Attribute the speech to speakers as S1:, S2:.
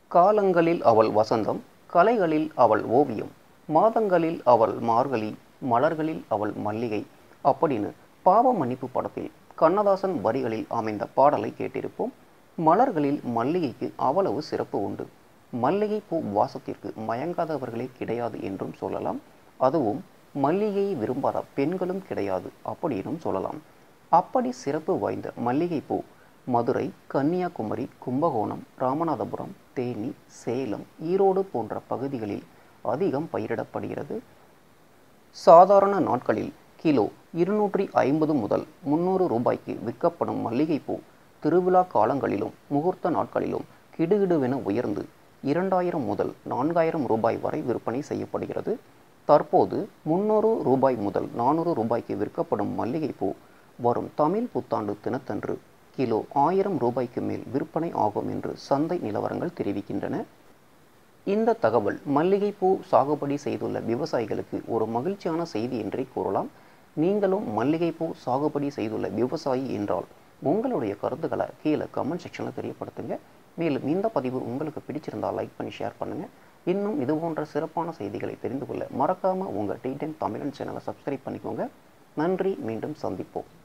S1: காலங்களில் அவள் வசந்தம் கலைகளில் அவள் ஓவியம் மாதங்களில் அவள் மார்கழி மலர்களில் அவள் மல்லிகை அப்படின்னு பாவ மன்னிப்பு படத்தில் கண்ணதாசன் வரிகளில் அமைந்த பாடலை கேட்டிருப்போம் மலர்களில் மல்லிகைக்கு அவ்வளவு சிறப்பு உண்டு மல்லிகை பூ வாசத்திற்கு மயங்காதவர்களே கிடையாது என்றும் சொல்லலாம் அதுவும் மல்லிகையை விரும்பாத பெண்களும் கிடையாது அப்படின்னும் சொல்லலாம் அப்படி சிறப்பு வாய்ந்த மல்லிகைப்பூ மதுரை கன்னியாகுமரி கும்பகோணம் ராமநாதபுரம் தேனி சேலம் ஈரோடு போன்ற பகுதிகளில் அதிகம் பயிரிடப்படுகிறது சாதாரண நாட்களில் கிலோ இருநூற்றி ஐம்பது முதல் முந்நூறு ரூபாய்க்கு விற்கப்படும் மல்லிகைப்பூ திருவிழா காலங்களிலும் முகூர்த்த நாட்களிலும் கிடுகிடுவென உயர்ந்து இரண்டாயிரம் முதல் நான்காயிரம் ரூபாய் வரை விற்பனை செய்யப்படுகிறது தற்போது முந்நூறு ரூபாய் முதல் நானூறு ரூபாய்க்கு விற்கப்படும் மல்லிகைப்பூ வரும் தமிழ் புத்தாண்டு தினத்தன்று கிலோ ஆயிரம் ரூபாய்க்கு மேல் விற்பனை ஆகும் என்று சந்தை நிலவரங்கள் தெரிவிக்கின்றன இந்த தகவல் மல்லிகைப்பூ சாகுபடி செய்துள்ள விவசாயிகளுக்கு ஒரு மகிழ்ச்சியான செய்தி என்றே கூறலாம் நீங்களும் மல்லிகைப்பூ சாகுபடி செய்துள்ள விவசாயி என்றால் உங்களுடைய கருத்துக்களை கீழே கமெண்ட் செக்ஷனில் தெரியப்படுத்துங்க மேலும் இந்த பதிவு உங்களுக்கு பிடிச்சிருந்தால் லைக் பண்ணி ஷேர் பண்ணுங்கள் இன்னும் இது போன்ற சிறப்பான செய்திகளை தெரிந்து கொள்ள மறக்காமல் உங்கள் டி டென் தமிழன் சேனலை சப்ஸ்கிரைப் பண்ணிக்கோங்க நன்றி மீண்டும் சந்திப்போம்